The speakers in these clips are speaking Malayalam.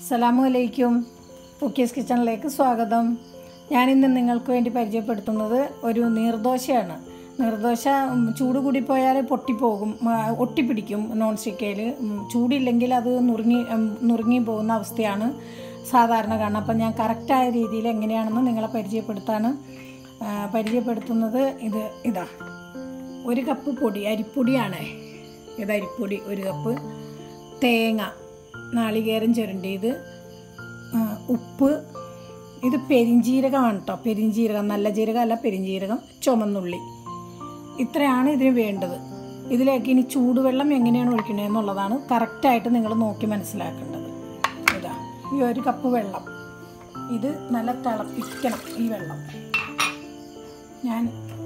അസ്സലാമു അലൈക്കും കുക്കീസ് കിച്ചണിലേക്ക് സ്വാഗതം ഞാനിന്ന് നിങ്ങൾക്ക് വേണ്ടി പരിചയപ്പെടുത്തുന്നത് ഒരു നീർദോശയാണ് നീർദോശ ഉം, ചൂട് കൂടിപ്പോയാൽ പൊട്ടിപ്പോകും ആ, ഒട്ടിപ്പിടിക്കും നോൺ സ്റ്റിക്കയിൽ ചൂടില്ലെങ്കിൽ അത് നുറുങ്ങി ഉം, നുറുങ്ങി പോകുന്ന അവസ്ഥയാണ് സാധാരണ കാണുന്നത് അപ്പം ഞാൻ കറക്റ്റായ രീതിയിൽ എങ്ങനെയാണെന്ന് നിങ്ങളെ പരിചയപ്പെടുത്താണ് ആ, പരിചയപ്പെടുത്തുന്നത് ഇത് ഇതാ ഒരു കപ്പ് പൊടി അരിപ്പൊടിയാണ് ഇത് അരിപ്പൊടി ഒരു കപ്പ് തേങ്ങ നാളികേരം ചുരണ്ടിയത് ആ, ഉപ്പ് ഇത് പെരിഞ്ജീരകമാണ് കേട്ടോ പെരിഞ്ജീരകം നല്ല ജീരകം അല്ല പെരിഞ്ജീരകം ചുമന്നുള്ളി ഇത്രയാണ് ഇതിന് വേണ്ടത് ഇതിലേക്ക് ഇനി ചൂടുവെള്ളം എങ്ങനെയാണ് ഒഴിക്കണത് എന്നുള്ളതാണ് കറക്റ്റായിട്ട് നിങ്ങൾ നോക്കി മനസ്സിലാക്കേണ്ടത് ഇതാ ഈ ഒരു കപ്പ് വെള്ളം ഇത് നല്ല തിളപ്പിക്കണം ഈ വെള്ളം ഞാൻ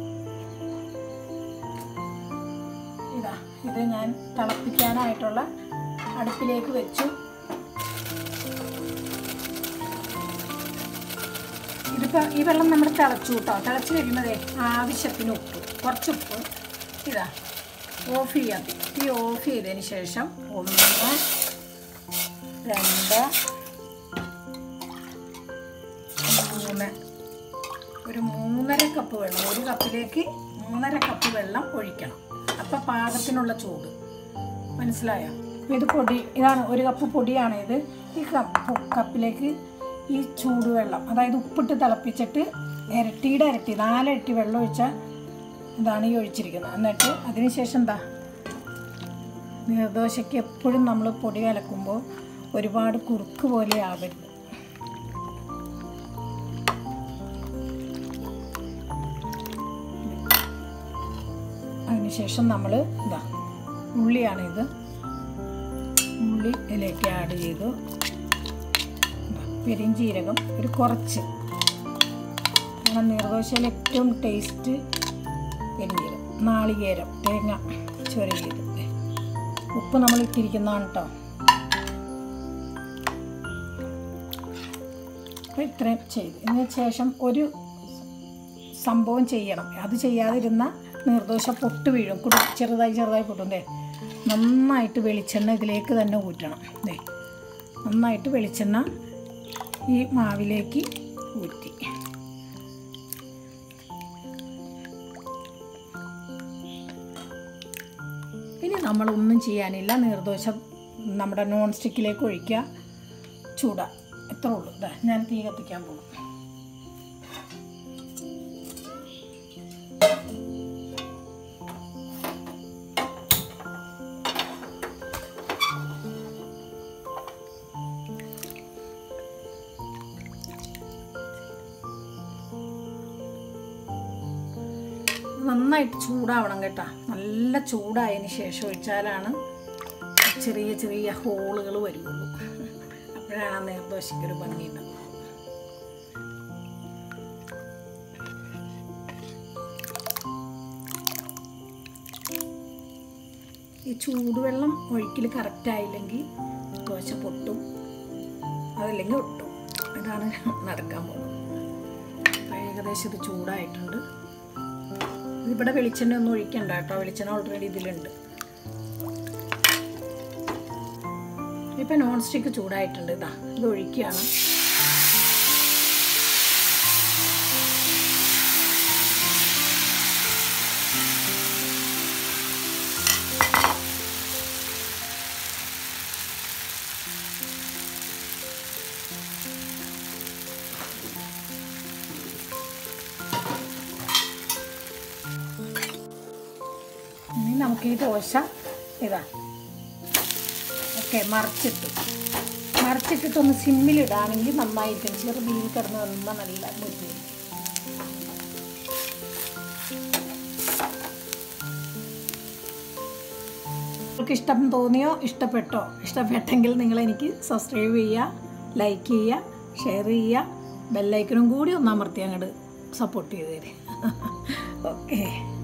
ഇതാ ഇത് ഞാൻ തിളപ്പിക്കാനായിട്ടുള്ള അടുപ്പിലേക്ക് വെച്ചു ഇതിപ്പോൾ ഈ വെള്ളം നമ്മൾ തിളച്ചു കേട്ടോ തിളച്ച് കഴിയുമ്പോഴേ ആവശ്യത്തിന് ഉപ്പ് കുറച്ച് ഉപ്പ് ഇതാ ഓഫ് ചെയ്യാം തീ ഓഫ് ചെയ്തതിന് ശേഷം ഒന്ന് രണ്ട് മൂന്ന് ഒരു മൂന്നര കപ്പ് വെള്ളം ഒരു കപ്പിലേക്ക് മൂന്നര കപ്പ് വെള്ളം ഒഴിക്കണം അപ്പം പാകത്തിനുള്ള ചൂട് മനസ്സിലായോ അപ്പോൾ ഇത് പൊടി ഇതാണ് ഒരു കപ്പ് പൊടിയാണ് ഇത് ഈ കപ്പ് കപ്പിലേക്ക് ഈ ചൂടുവെള്ളം അതായത് ഉപ്പിട്ട് തിളപ്പിച്ചിട്ട് ഇരട്ടിയുടെ ഇരട്ടി നാലിരട്ടി വെള്ളം ഒഴിച്ചാൽ ഇതാണ് ഈ ഒഴിച്ചിരിക്കുന്നത് എന്നിട്ട് അതിന് ശേഷം എന്താ നീർദോശയ്ക്ക് എപ്പോഴും നമ്മൾ പൊടി കലക്കുമ്പോൾ ഒരുപാട് കുറുക്ക് പോലെ ആവരുത് അതിനുശേഷം നമ്മൾ ഇതാ ഉള്ളിയാണിത് ഉള്ളി ഇതിലേക്ക് ആഡ് ചെയ്തു ഇതാ, പെരിഞ്ചീരകം ഒരു കുറച്ച് കാരണം നീർദോശയിൽ ഏറ്റവും ടേസ്റ്റ് പെരിഞ്ചീരകം നാളികേരം തേങ്ങ ചുരകിയത് ഉപ്പ് നമ്മൾ ഇട്ടിരിക്കുന്നതാണ് കേട്ടോ അപ്പോൾ ഇത്രയും ചെയ്തു ഇതിന് ശേഷം ഒരു സംഭവം ചെയ്യണം അത് ചെയ്യാതിരുന്ന നീർദോശ പൊട്ട് വീഴും കുടു ചെറുതായി ചെറുതായി പൊട്ടുണ്ടേ നന്നായിട്ട് വെളിച്ചെണ്ണ ഇതിലേക്ക് തന്നെ ഊറ്റണം ദേ നന്നായിട്ട് വെളിച്ചെണ്ണ ഈ മാവിലേക്ക് ഊറ്റി ഇനി നമ്മളൊന്നും ചെയ്യാനില്ല നീർദോശ നമ്മുടെ നോൺ സ്റ്റിക്കിലേക്ക് ഒഴിക്കുക ചൂട എത്ര ഉള്ളൂ ഇതാ ഞാൻ തീ കത്തിക്കാൻ പോകും നന്നായിട്ട് ചൂടാവണം കേട്ടോ നല്ല ചൂടായതിന് ശേഷം ഒഴിച്ചാലാണ് ചെറിയ ചെറിയ ഹോളുകൾ വരുള്ളൂ അപ്പോഴാണ് ആ നീർദോശയ്ക്കൊരു ഭംഗിയുണ്ടാവുക ഈ ചൂടുവെള്ളം ഒഴിക്കൽ കറക്റ്റായില്ലെങ്കിൽ ദോശ പൊട്ടും അതല്ലെങ്കിൽ ഒട്ടും ഇതാണ് നടക്കാൻ പോകുന്നത് അപ്പോൾ ഏകദേശം ഇത് ചൂടായിട്ടുണ്ട് ഇവിടെ വെളിച്ചെണ്ണ ഒന്നും ഒഴിക്കണ്ട കേട്ടോ വെളിച്ചെണ്ണ ഓൾറെഡി ഇതിലുണ്ട് ഇപ്പം നോൺ സ്റ്റിക്ക് ചൂടായിട്ടുണ്ട് ഇതാ ഇത് ഒഴിക്കുകയാണ് ഇനി നമുക്ക് ഈ ദോശ ഇതാ ഓക്കെ മറിച്ചിട്ടു മറിച്ചിട്ടിട്ടൊന്ന് സിമ്മിലിടാണെങ്കിൽ നന്നായിരിക്കും ചെറുതീയിൽ കിടന്ന് വന്നാൽ നല്ല ബുദ്ധിമുട്ട് നിങ്ങൾക്ക് ഇഷ്ടം തോന്നിയോ ഇഷ്ടപ്പെട്ടോ ഇഷ്ടപ്പെട്ടെങ്കിൽ നിങ്ങൾ എനിക്ക് സബ്സ്ക്രൈബ് ചെയ്യുക ലൈക്ക് ചെയ്യുക ഷെയർ ചെയ്യുക ബെല്ലൈക്കനും കൂടി ഒന്ന് അമർത്തി അങ്ങോട്ട് സപ്പോർട്ട് ചെയ്ത് തരും ഓക്കെ